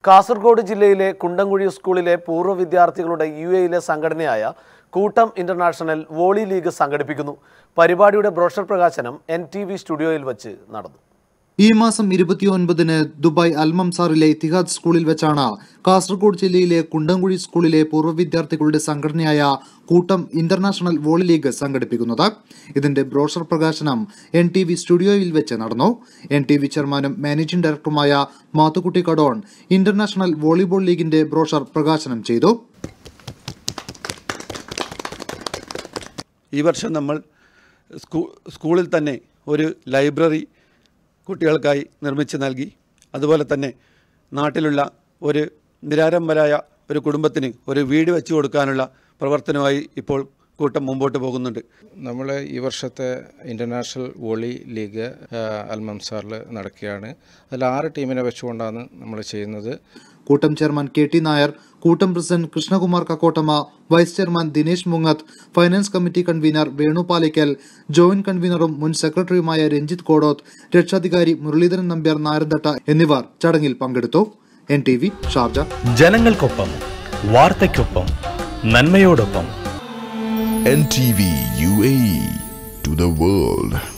കാസർഗോഡ് ജില്ലയിലെ കുണ്ടംകുഴി സ്കൂളിലെ പൂർവ്വ വിദ്യാർത്ഥികളുടെ യു എയിലെ സംഘടനയായ കൂട്ടം ഇന്റർനാഷണൽ വോളി ലീഗ് സംഘടിപ്പിക്കുന്നു പരിപാടിയുടെ ബ്രോഷർ പ്രകാശനം എൻ ടി വി സ്റ്റുഡിയോയിൽ വച്ച് നടന്നു ഈ മാസം ഇരുപത്തിയൊൻപതിന് ദുബായ് അൽമംസാറിലെ ഇത്തിഹാദ് സ്കൂളിൽ വെച്ചാണ് കാസർഗോഡ് ജില്ലയിലെ കുണ്ടംകുഴി സ്കൂളിലെ പൂർവ്വ വിദ്യാർത്ഥികളുടെ സംഘടനയായ കൂട്ടം ഇന്റർനാഷണൽ വോളി ലീഗ് സംഘടിപ്പിക്കുന്നത് ഇതിന്റെ ബ്രോഷർ പ്രകാശനം എൻ ടി വി സ്റ്റുഡിയോയിൽ വെച്ച് നടന്നു എൻ ടി വി ചെയർമാനും മാനേജിംഗ് ഡയറക്ടറുമായ മാത്തുക്കുട്ടി കടോൺ ഇന്റർനാഷണൽ വോളിബോൾ ലീഗിന്റെ ബ്രോഷർ പ്രകാശനം ചെയ്തു ഈ വർഷം നമ്മൾ സ്കൂ സ്കൂളിൽ തന്നെ ഒരു ലൈബ്രറി കുട്ടികൾക്കായി നിർമ്മിച്ച് നൽകി അതുപോലെ തന്നെ നാട്ടിലുള്ള ഒരു നിരാരംഭരായ ഒരു കുടുംബത്തിന് ഒരു വീട് വെച്ചു കൊടുക്കാനുള്ള പ്രവർത്തനമായി ഇപ്പോൾ കൂട്ടം മുമ്പോട്ട് പോകുന്നുണ്ട് നമ്മൾ ഈ വർഷത്തെ ഇൻ്റർനാഷണൽ വോളി ലീഗ് ആ, അൽമംസാറിൽ നടക്കുകയാണ് അതിൽ ആറ് ടീമിനെ വെച്ചുകൊണ്ടാണ് നമ്മൾ ചെയ്യുന്നത് കൂട്ടം ചെയർമാൻ കെ ടി നായർ കൂട്ടം പ്രസിഡന്റ് കൃഷ്ണകുമാർ കക്കോട്ടമ്മ vice chairman Dinesh Mungath finance committee convener Venu Palikkal joint കൺവീനറും മുൻ സെക്രട്ടറിയുമായ രഞ്ജിത്ത് കോടോത്ത് രക്ഷാധികാരി മുരളീധരൻ നമ്പ്യാർ നാരന്തട്ട എന്നിവർ ചടങ്ങിൽ പങ്കെടുത്തു എൻ ടി വി ഷാർജ ജനങ്ങൾക്കൊപ്പം വാർത്തയ്ക്കൊപ്പം നന്മയോടൊപ്പം NTV UAE to the world.